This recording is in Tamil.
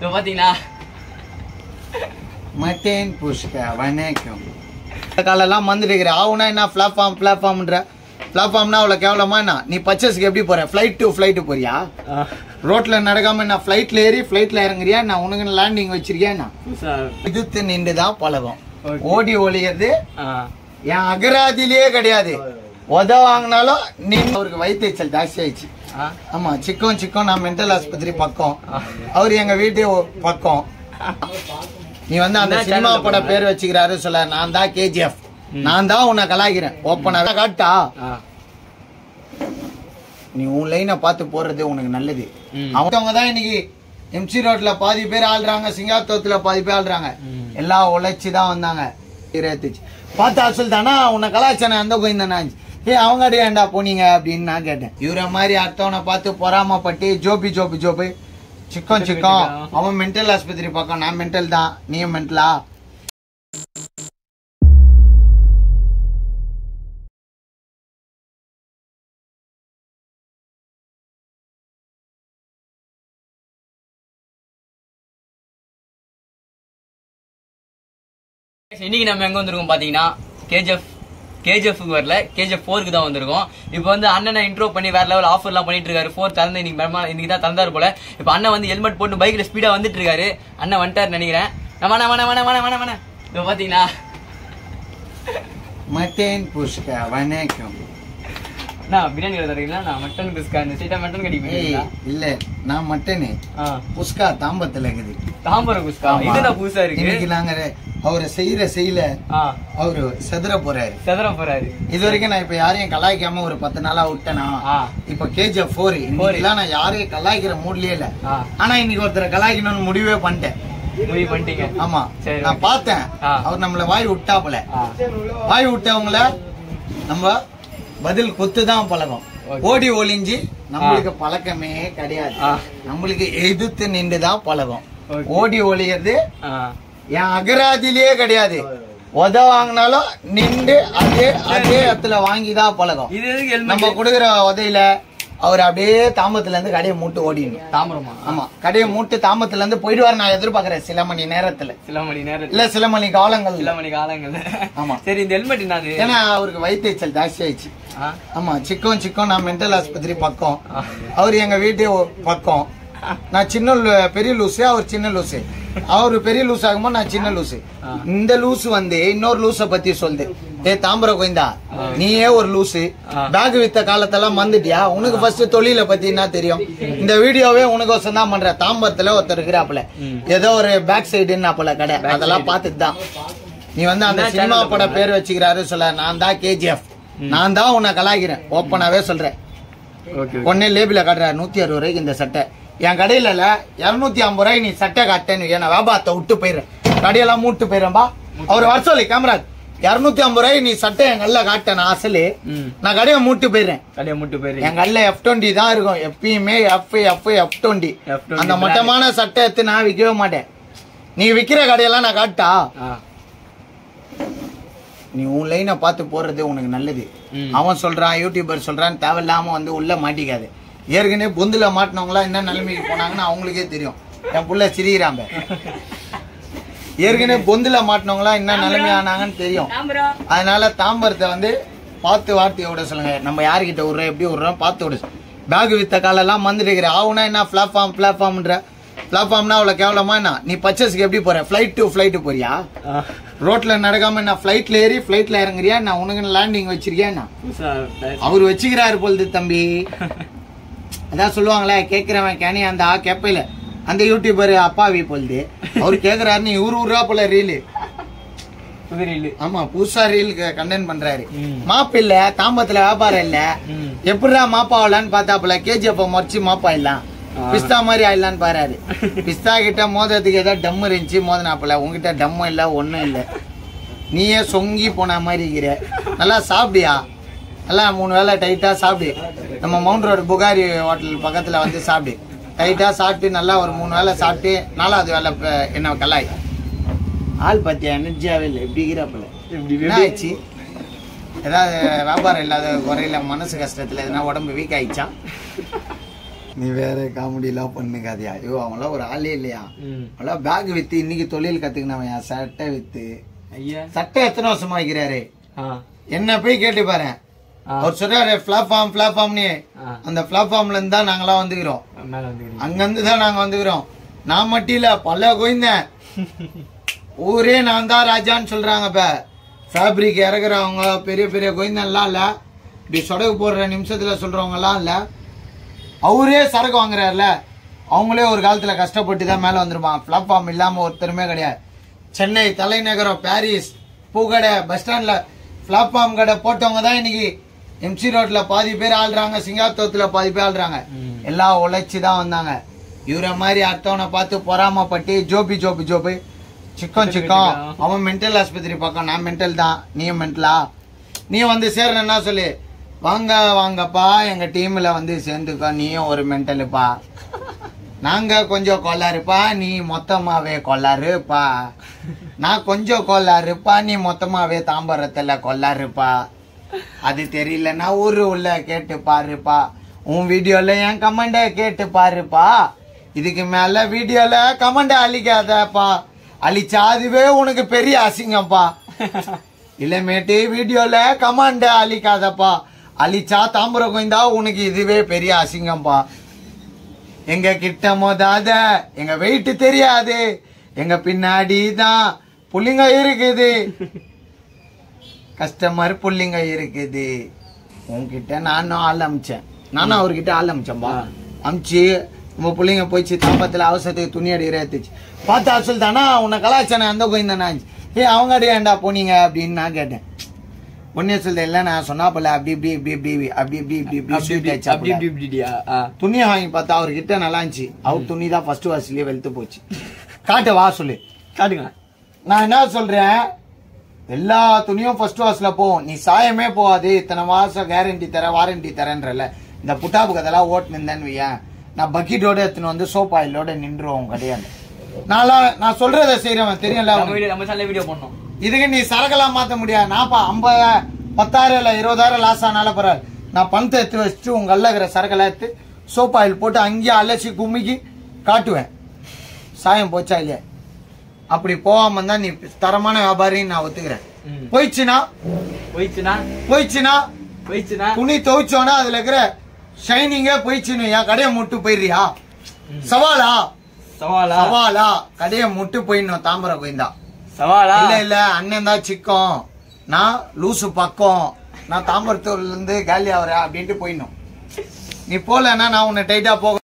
இப்போ பார்த்தீங்களா மட்டேன் புஷ்கா வணக்கம் காலெல்லாம் வந்துட்டு ஆகுனா என்ன பிளாட்ஃபார்ம் பிளாட்ஃபார்ம்ன்ற பிளாட்ஃபார்ம்னா அவ்வளோ கேவலமா என்ன நீ பர்ச்சேஸ்க்கு எப்படி போற ஃப்ளைட் டு ஃப்ளைட்டு போறியா ரோட்ல நடக்காம நான் ஃப்ளைட்ல ஏறி ஃப்ளைட்ல இறங்குறியா நான் உனக்கு லேண்டிங் வச்சிருக்கியா நான் இதுத்து நின்று தான் பழகம் Okay. ஓடி ஒளியது என் அகராதியிலேயே கிடையாது உத வாங்கினாலும் நீ அவருக்கு வயிற்றுச்சல் ஜாஸ்தி ஆயிடுச்சு ஆமா சிக்கம் சிக்கம் நான் மென்டல் ஆஸ்பத்திரி பக்கம் அவர் எங்க வீட்டு ஒ- பக்கம் நீ வந்து அந்த என்ன சினிமா channel பட பேர் வச்சுக்கிறாரு சொல்ல நான் தான் கேஜிஎஃப் நான் தான் உன்னை கலாய்க்கிறேன் ஓப்பனா காட்டா நீ உன் லைனை பார்த்து போறது உனக்கு நல்லது ம். அவங்க தான் இன்னைக்கு எம்சி ரோட்ல பாதி பேர் ஆள்றாங்க சிங்காத்தோத்துல பாதி பேர் ஆள்றாங்க எல்லாம் உழைச்சு தான் வந்தாங்க இருபத்துச்சு பார்த்தா சொல்லிட்டானா உன்னை கலாச்சாரம் அந்த கோயிந்தானா ஏ அவங்க அடையாண்டா போனீங்க அப்படின்னு நான் கேட்டேன் இவரை மாதிரி அடுத்தவனை பார்த்து பொறாமப்பட்டு ஜோபி ஜோபி ஜோபி சிக்கம் சிக்கம் அவன் மென்டல் ஆஸ்பத்திரி பக்கம் நான் மென்டல் தான் நீயும் மென்டலா இன்னைக்கு நம்ம எங்க வந்திருக்கோம் பாத்தீங்கன்னா கேஜிஎஃப் கேஜிஎஃப்க்கு வரல கேஜிஎஃப் ஃபோருக்கு தான் வந்திருக்கோம் இப்போ வந்து அண்ணனை இன்ட்ரோ பண்ணி வேற லெவல் ஆஃபர்லாம் பண்ணிட்டு இருக்காரு ஃபோர் திறந்து இன்னைக்கு பிரம்மா இன்னைக்கு தான் தந்தாரு போல இப்போ அண்ணன் வந்து ஹெல்மெட் போட்டு பைக்ல ஸ்பீடா வந்துட்டு இருக்காரு அண்ணன் வந்துட்டாரு நினைக்கிறேன் நான் வேணா வேணா வேணா வேணா வேணா வேணா இப்போ பாத்தீங்களா மட்டேன் புஷ்கா வணக்கம் நான் பிரியாணி கடை தரீங்களா நான் மட்டன் குஸ்கா இந்த சைட்டா மட்டன் கடி ஏய் போயிருக்கீங்களா இல்ல நான் மட்டனு ஆ புஷ்கா தாம்பத்துல இருக்குது தாம்பரம் குஸ்கா ஆமா. இதுதான் புதுசா இருக்கு இன்னைக்கு நாங்க அவரை செய்யற செய்யல ஆ அவரு செதற போறாரு செதற போறாரு இது வரைக்கும் நான் இப்ப யாரையும் கலாய்க்காம ஒரு பத்து நாளா விட்டேனா ஆ இப்ப கேஜிஎஃப் போர் இன்னைக்கெல்லாம் நான் யாரையும் கலாய்க்கிற மூட்லயே இல்ல ஆ ஆனா இன்னைக்கு ஒருத்தரை கலாய்க்கணும்னு முடிவே பண்ணிட்டேன் முடிவு பண்ணிட்டீங்க ஆமா சரி, நான் பார்த்தேன் ஆ. அவர் நம்மள வாய் விட்டாப்புல ஆ வாய் விட்டவங்கள நம்ம பதில் கொத்து தான் பழகம் Okay. ஓடி ஒளிஞ்சு நம்மளுக்கு பழக்கமே கிடையாது ஆ. நம்மளுக்கு எதிர்த்து நின்று தான் பழகம் Okay. ஓடி ஒளியது ஆ என் அகராதிலேயே கிடையாது உத வாங்கினாலும் நின்று அதே அதே இடத்துல வாங்கி தான் பழகம் இது எதுக்கு நம்ம ஹெல்மெட் கொடுக்குற உதையில அவர் அப்படியே தாம்பத்துல இருந்து கடையை மூட்டு ஓடிடணும் தாம்பரமா ஆமா கடையை மூட்டு தாம்பத்துல இருந்து போயிடுவார் நான் எதிர்பார்க்கறேன் சில மணி நேரத்துல சில மணி நேரம் இல்ல சில மணி காலங்கள் சில மணி காலங்கள் ஆமா. சரி இந்த ஹெல்மெட் என்னது ஏன்னா அவருக்கு வயிற்றுச்சல் ஜாஸ்தி ஆயிடுச்சு ஆ? ஆமா சிக்கம் சிக்கம் நான் மென்டல் ஆஸ்பத்திரி பக்கம் ஆ. அவர் எங்க வீட்டு ஒ- பக்கம் நான் சின்ன லூ- பெரிய லூசு அவர் சின்ன லூசு அவரு பெரிய லூஸ் ஆகும்போது நான் சின்ன லூசு ஆ. இந்த லூசு வந்து இன்னொரு லூச பத்தி சொல்லுது ஏ தாம்பர கோயந்தா நீயே ஒரு லூசு ஆ. பேக் வித்த காலத்தெல்லாம் வந்துட்டியா உனக்கு ஃபர்ஸ்ட் தொழில பத்தி என்ன தெரியும் இந்த வீடியோவே உனக்கு தான் பண்ற தாம்பரத்துல ஒருத்தர் இருக்கிறாப்புல ம். ஏதோ ஒரு பேக் சைடுன்னாப்புல கடை அதெல்லாம் பார்த்துட்டு தான் நீ வந்து அந்த என்ன சினிமா channel பட பேர் வச்சுக்கிறாரு சொல்ல நான் தான் கேஜிஎஃப் நான் தான் உன்னை கலாய்க்கிறேன் ஓப்பனாவே சொல்றேன் ஓகே ஒன்னே லேபில காட்டுற நூத்தி அறுபது ரூபாய்க்கு இந்த சட்டை என் கடையில இருநூத்தி ஐம்பது ரூபாய்க்கு நீ சட்டை காட்டேன்னு நான் வியாபாரத்தை விட்டு போயிடுறேன் கடையெல்லாம் மூட்டு போயிடுறேன்பா அவர் வர சொல்லி கேமராஜ் இருநூத்தி ஐம்பது ரூபாய்க்கு நீ சட்டை என் கல்ல காட்டேன் அசலு ம் நான் கடையை மூட்டு போயிடுறேன் கடையை முட்டு பேரு என் கல்ல எஃப் டுவெண்ட்டி தான் இருக்கும் எப்பயுமே F F F twenty F20 அந்த மட்டமான சட்டை எடுத்து நான் விற்கவே மாட்டேன் நீ விக்கிற கடையெல்லாம் நான் காட்டா ஆ நீ உன் லைனை பார்த்து போறது உனக்கு நல்லது ம். அவன் சொல்றான் யூடியூபர் சொல்றான் தேவையில்லாம வந்து உள்ள மாட்டிக்காது ஏற்கனவே பொந்துல மாட்டினவங்களா என்ன நிலைமைக்கு போனாங்கன்னு அவங்களுக்கே தெரியும் என் புள்ள சிரிக்கிறாம்ப ஏற்கனவே பொந்துல மாட்டினவங்களா என்ன நிலைமை ஆனாங்கன்னு தெரியும் அதனால தாம்பரத்தை வந்து பார்த்து வார்த்தையை விட சொல்லுங்க நம்ம யாருக்கிட்ட விடுறோம் எப்படி விடுறோம் பார்த்து விட பேக் வித்த காலெல்லாம் வந்துட்டு இருக்கிற ஆகுனா என்ன பிளாட்ஃபார்ம் பிளாட்ஃபார்ம்ன்ற பிளாட்ஃபார்ம்னா அவ்வளவு கேவலமா என்ன நீ பர்ச்சேஸ்க்கு எப்படி போற ஃபிளைட் டு ஃபிளைட் போறியா ஆ ரோட்ல நடக்காம நான் ஃபிளைட்ல ஏறி ஃபிளைட்ல இறங்குறியா நான் உனக்கு லேண்டிங் வச்சிருக்கியா நான் புதுசா அவர் வச்சுக்கிறாரு பொழுது தம்பி அதான் சொல்லுவாங்களே கேக்குறவன் கேனி அந்த ஆ கேப்பையில அந்த யூடியூபர் அப்பாவி பொழுது அவர் கேக்குறாரு நீ ஊரு ஊரா போல ரீலு குதிரை இல்லு ஆமா புதுசா ரீல் கண்டென்ட் பண்றாரு ம். மாப்பு இல்ல தாம்பத்துல வியாபாரம் இல்ல ம் எப்படிடா மாப்பாவலான்னு பார்த்தாப்புல கேஜிஎஃப் மறைச்சு மாப்பா இல்லாம் ஆ. பிஸ்தா மாதிரி ஆயிடலான்னு பாராரு பிஸ்தா கிட்ட மோதத்துக்கு ஏதோ டம்மு இருந்துச்சு மோதினாப்புல உங்ககிட்ட டம்மும் இல்ல ஒண்ணும் இல்ல நீயே சொங்கி போன மாதிரி இருக்கிற நல்லா சாப்பிடியா நல்லா மூணு வேளை டைட்டா சாப்பிடு நம்ம மவுண்ட் ரோடு புகாரி ஹோட்டல் பக்கத்துல வந்து சாப்பிடு டைட்டா சாப்பிட்டு நல்லா ஒரு மூணு வேளை சாப்பிட்டு நாலாவது வேலை ப- என்ன கலாய் ஆள் பத்தியா எனர்ஜியாவே இல்லை எப்படி இருக்கிறாப்புல இப்படி என்ன ஆயிடுச்சு ஏதாவது வியாபாரம் இல்லாத குறையில மனசு கஷ்டத்துல எதனா உடம்பு வீக் ஆயிடுச்சா நீ வேற காமெடிலாம் பண்ணுக்காதியா ஐயோ அவன்லாம் ஒரு ஆளே இல்லையா ம். அவன்லாம் பேக் வித்து இன்னைக்கு தொழில் கத்துக்கினவன் சட்டை வித்து ஐயா சட்டை எத்தனை வருஷமா வைக்கிறாரு ஆ என்ன போய் கேட்டு பாரு ஆ. அவர் சொல்றாரு பிளாட்ஃபார்ம் பிளாட்ஃபார்ம்னு ஆ. அந்த பிளாட்ஃபார்ம்ல இருந்து தான் நாங்களாம் வந்துக்கிறோம் மேல வந்துக்கிறீங்க அங்கிருந்து தான் நாங்க வந்துக்கிறோம் நான் மட்டும் இல்ல பல கோய்ந்தேன் ஊரே நான் தான் ராஜான்னு சொல்றாங்க இப்ப ஃபேப்ரிக் இறக்குறவங்க பெரிய பெரிய கோயந்தெல்லாம் இல்ல இப்படி சொடகு போடுற நிமிஷத்துல சொல்றவங்க எல்லாம் இல்ல அவரே சரக்கு வாங்குறாருல அவங்களே ஒரு காலத்துல கஷ்டப்பட்டு தான் மேல வந்துருப்பான் பிளாட்ஃபார்ம் இல்லாம ஒருத்தருமே கிடையாது சென்னை தலைநகரம் பாரிஸ் பூக்கடை பஸ் ஸ்டாண்ட்ல பிளாட்ஃபார்ம் கடை போட்டவங்க தான் இன்னைக்கு எம்சி ரோட்ல பாதி பேர் ஆள்றாங்க சிங்காத்தோத்துல பாதி பேர் ஆள்றாங்க ம். எல்லாம் உழைச்சு தான் வந்தாங்க இவரை மாதிரி அடுத்தவனை பார்த்து பொறாமப்பட்டு ஜோபி ஜோபி ஜோபி சிக்கம் சிக்கம் அவன் மென்டல் ஆஸ்பத்திரி பக்கம் நான் மென்டல் தான் நீயும் மென்டலா நீ வந்து சேர்றேன்னா சொல்லு வாங்க வாங்கப்பா எங்க டீம்ல வந்து சேர்ந்துக்கோ நீயும் ஒரு மென்டலுப்பா நாங்க கொஞ்சம் கொள்ளாருப்பா நீ மொத்தமாவே கொள்ளாருப்பா நான் கொஞ்சம் கொள்ளாருப்பா நீ மொத்தமாவே தாம்பரத்துல கொள்ளாருப்பா அது தெரியலன்னா ஊரு உள்ள கேட்டு பாருப்பா உன் வீடியோல என் கமெண்ட கேட்டு பாருப்பா இதுக்கு மேல வீடியோல கமெண்ட் அழிக்காதப்பா அழிச்சா அதுவே உனக்கு பெரிய அசிங்கம்ப்பா இல்லமேட்டு வீடியோல கமெண்ட் அழிக்காதப்பா அழிச்சா தாம்பரம் கோயந்தா உனக்கு இதுவே பெரிய அசிங்கம்ப்பா எங்க கிட்ட மோதாத எங்க வெயிட் தெரியாது எங்க பின்னாடி தான் புள்ளிங்க இருக்குது கஸ்டமர் புள்ளிங்க இருக்குது உன்கிட்ட நானும் ஆள் அமிச்சேன் நானும் அவர்கிட்ட ஆள் அமிச்சேன்பா அமிச்சு நம்ம பிள்ளைங்க போயிடுச்சு தாம்பத்தில் அவசரத்துக்கு துணி அடிக்கிற எடுத்துச்சு பார்த்தா சொல் தானா உன்னை கலாச்சாரம் அந்த கோயந்தானா ஏ அவங்க அடியாண்டா போனீங்க அப்படின்னு நான் கேட்டேன் பொன்னே சொல்ல இல்ல நான் சொன்னாப்பல அப்படி இப்படி இப்படி இப்படி அப்படி இப்படி இப்படி இப்படி அப்படி sweet இப்படி ஆயிடுச்சா அப்படி இப்படி இப்படியா ஆ துணியை வாங்கி பார்த்தா அவர்கிட்ட நல்லா இருந்துச்சு அவர் துணி தான் ஃபர்ஸ்ட் வாசிலேயே வெளுத்து போச்சு காட்டு வா சொல்லு காட்டுங்க நான் என்ன சொல்றேன் எல்லா துணியும் ஃபர்ஸ்ட் வாஷ்ல போகும் நீ சாயமே போகாது இத்தனை மாசம் கேரண்டி தர வாரண்டி தரேன்றல இந்த புட்டாப்பு கதெல்லாம் ஓட்டு நின்றேன்னு வையேன் நான் பக்கெட்டோட எடுத்துன்னு வந்து சோப் ஆயிலோட நின்றுவோம் கிடையாது நான்லாம் நான் சொல்றத செய்யறவன் தெரியும்ல நம்ம உனக்கு. வீடியோ நம்ம சேனல்ல வீடியோ பண்ணோம் இதுக்கு நீ சரக்கெல்லாம் மாத்த முடியாது நான்ப்பா ஐம்பது பத்தாயிரம் இல்ல இருபதாயிரம் லாஸ் ஆனாலும் பரவாயில்ல நான் பணத்தை எடுத்து வச்சுட்டு உங்க அல்ல இருக்கிற சரக்கெல்லாம் எடுத்து சோப் ஆயில் போட்டு அங்கேயே அலசி கும்மிக்கி காட்டுவேன் சாயம் போச்சா இல்லையா அப்படி போகாம இருந்தா நீ தரமான வியாபாரின்னு நான் ஒத்துக்கிறேன் ம். போயிடுச்சுன்னா போயிடுச்சுனா போயிடுச்சுன்னா போயிடுச்சுனா துணி துவைச்சோன்னா அதுல இருக்கிற ஷைனிங்கே போயிடுச்சுன்னு என் கடையை முட்டு போயிடுறியா சவாலா சவாலா சவாலா கடையை முட்டு போயிடணும் தாம்பரம் கோயந்தா சவாலா இல்ல இல்ல அண்ணன் தான் சிக்கம் நான் லூசு பக்கம் நான் தாம்பரத்தூர்ல இருந்து காலி ஆகுறேன் அப்படின்ட்டு போயிடணும் நீ போலன்னா நான் உன்னை டைட்டா போக